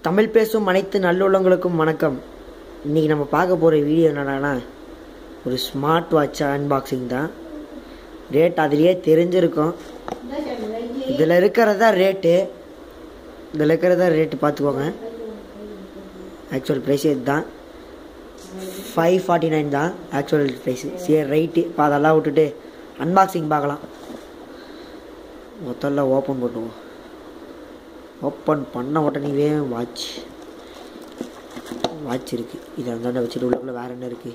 தமிழ் பேசும் அனைத்து நல்லுள்ளங்களுக்கும் வணக்கம் இன்றைக்கி நம்ம பார்க்க போகிற வீடியோ என்னடான்னா ஒரு ஸ்மார்ட் வாட்ச் அன்பாக்சிங் தான் ரேட் அதுலேயே தெரிஞ்சிருக்கும் இதில் இருக்கிறதா ரேட்டு இதில் இருக்கிறதா ரேட்டு பார்த்துக்கோங்க ஆக்சுவல் ப்ரைஸ் இதுதான் ஃபைவ் ஃபார்ட்டி நைன் தான் ஆக்சுவல் ப்ரைஸு சரி ரைட்டு இப்போ அதெல்லாம் விட்டுட்டு அன்பாக்சிங் பார்க்கலாம் மொத்தம்ல ஓப்பன் பண்ணுவோம் ஓப்பன் பண்ண உடனேவே வாட்ச் வாட்ச் இருக்குது இதை அந்தாண்ட வச்சுட்டு உள்ளக்குள்ள வேறு என்ன இருக்குது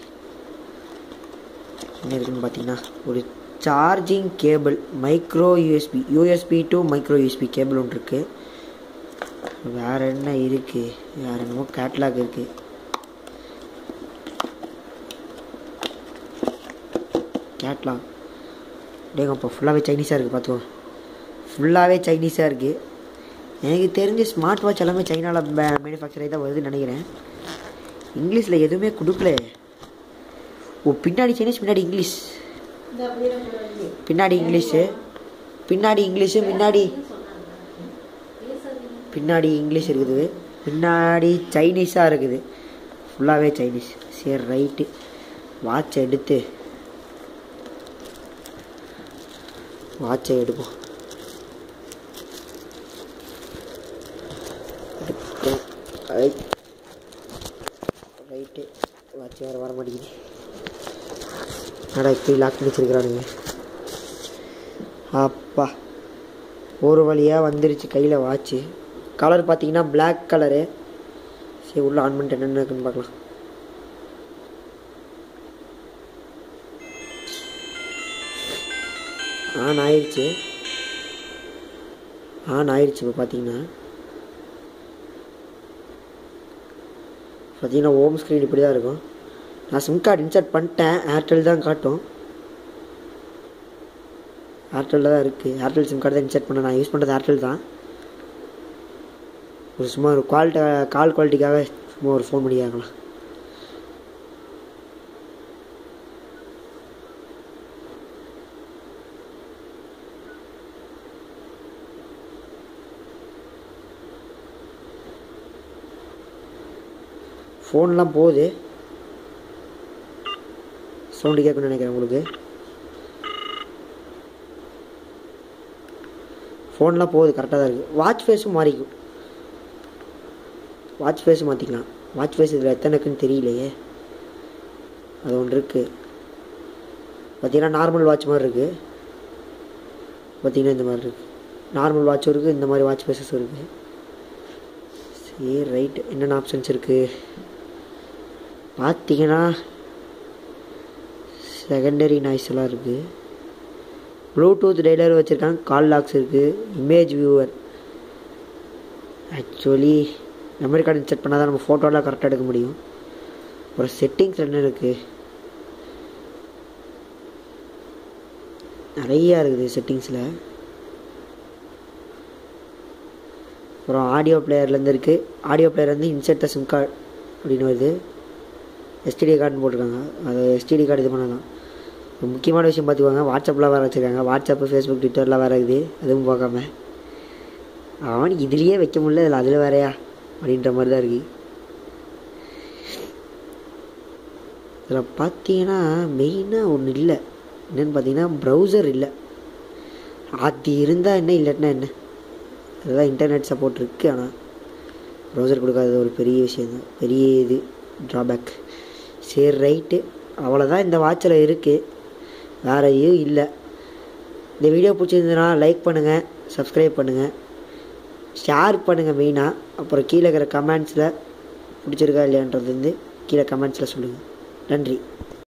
என்ன இருக்குன்னு பார்த்தீங்கன்னா ஒரு charging cable micro USB USB to micro USB cable ஒன்று இருக்குது வேறு என்ன இருக்குது வேறு என்னமோ கேட்லாக் இருக்குது கேட்லாக் டேங்க இப்போ ஃபுல்லாகவே சைனீஸாக இருக்குது பார்த்துக்கோ ஃபுல்லாகவே சைனீஸாக இருக்குது எனக்கு தெரிஞ்சு ஸ்மார்ட் வாட்ச் எல்லாமே சைனாவில் மேனுஃபேக்சர் ஆகி தான் வருதுன்னு நினைக்கிறேன் இங்கிலீஷில் எதுவுமே கொடுக்கல ஓ பின்னாடி சைனீஸ் பின்னாடி இங்கிலீஷ் பின்னாடி இங்கிலீஷு பின்னாடி இங்கிலீஷு முன்னாடி பின்னாடி இங்கிலீஷ் இருக்குது பின்னாடி சைனீஸாக இருக்குது ஃபுல்லாகவே சைனீஸ் சரி ரைட்டு வாட்சை எடுத்து வாட்சை எடுப்போம் எடுத்தோம். ரைட் ரைட்டு வாட்ச் வேறு வர மாட்டேங்குது என்னடா இப்படி லாக் பண்ணி வச்சிருக்கிறானுங்க அப்பா ஒரு வழியாக வந்துருச்சு கையில் வாட்ச்சு கலர் பார்த்தீங்கன்னா Black கலரு சரி உள்ள ஆன் பண்ணிட்டு என்னென்ன இருக்குன்னு பார்க்கலாம் ஆன் ஆயிடுச்சு ஆன் ஆயிடுச்சு இப்போ பார்த்தீங்கன்னா பார்த்தீங்கன்னா ஹோம் ஸ்க்ரீன் இப்படி தான் இருக்கும் நான் சிம் கார்டு இன்சர்ட் பண்ணிட்டேன் ஏர்டெல் தான் காட்டும் ஏர்டெல்லில் தான் இருக்குது ஏர்டெல் சிம் கார்டு தான் இன்சர்ட் பண்ண நான் யூஸ் பண்ணுறது ஏர்டெல் தான் ஒரு சும்மா ஒரு குவாலிட்டி கால் குவாலிட்டிக்காக சும்மா ஒரு ஃபோன் பண்ணி கேட்கலாம் ஃபோன்லாம் போகுது சவுண்டு கேட்கணும்னு நினைக்கிறேன் உங்களுக்கு ஃபோன்லாம் போகுது கரெக்டாக தான் இருக்குது வாட்ச் ஃபேஸும் மாறிக்கும் வாட்ச் ஃபேஸும் மாற்றிக்கலாம் வாட்ச் ஃபேஸ் இதில் எத்தனை இருக்குன்னு தெரியலையே அது ஒன்று இருக்குது பார்த்தீங்கன்னா நார்மல் வாட்ச் மாதிரி இருக்குது பார்த்தீங்கன்னா இந்த மாதிரி இருக்குது நார்மல் வாட்சும் இருக்குது இந்த மாதிரி வாட்ச் ஃபேஸஸும் இருக்குது சரி ரைட் என்னென்ன ஆப்ஷன்ஸ் இருக்குது பார்த்தீங்கன்னா செகண்டரி நாய்ஸ் எல்லாம் இருக்குது ப்ளூடூத் டெய்லர் வச்சுருக்காங்க கால் லாக்ஸ் இருக்குது image viewer actually memory card insert பண்ணால் தான் நம்ம ஃபோட்டோலாம் கரெக்டாக எடுக்க முடியும் ஒரு செட்டிங்ஸ் என்ன இருக்குது நிறையா இருக்குது செட்டிங்ஸில் அப்புறம் ஆடியோ பிளேயர்லேருந்து இருக்குது ஆடியோ பிளேயர் வந்து இன்செட் த சிம் கார்டு அப்படின்னு வருது எஸ்டிடி கார்டுன்னு போட்டிருக்காங்க அது எஸ்டிடி கார்டு இது பண்ணலாம் ஒரு முக்கியமான விஷயம் பார்த்துக்கோங்க வாட்ஸ்அப்பில் வேறு வச்சுருக்காங்க வாட்ஸ்அப்பு ஃபேஸ்புக் ட்விட்டர்லாம் வேறு இருக்குது அதுவும் பார்க்காம அவன் இதுலேயே வைக்க முடியல இதில் அதில் வேறையா அப்படின்ற மாதிரி தான் இருக்குது இதில் பார்த்தீங்கன்னா மெயினாக ஒன்று இல்லை என்னென்னு பார்த்தீங்கன்னா ப்ரௌசர் இல்லை அது இருந்தால் என்ன இல்லைன்னா என்ன அதுதான் இன்டர்நெட் சப்போர்ட் இருக்குது ஆனால் ப்ரௌசர் கொடுக்காதது ஒரு பெரிய விஷயம் தான் பெரிய இது ட்ராபேக் சரி ரைட்டு அவ்வளோதான் இந்த வாட்சில் இருக்குது வேறு எதுவும் இல்லை இந்த வீடியோ பிடிச்சிருந்ததுன்னா லைக் பண்ணுங்கள் சப்ஸ்கிரைப் பண்ணுங்கள் ஷேர் பண்ணுங்கள் மெயினாக அப்புறம் கீழே இருக்கிற கமெண்ட்ஸில் பிடிச்சிருக்கா இல்லையான்றது வந்து கீழே கமெண்ட்ஸில் சொல்லுங்கள் நன்றி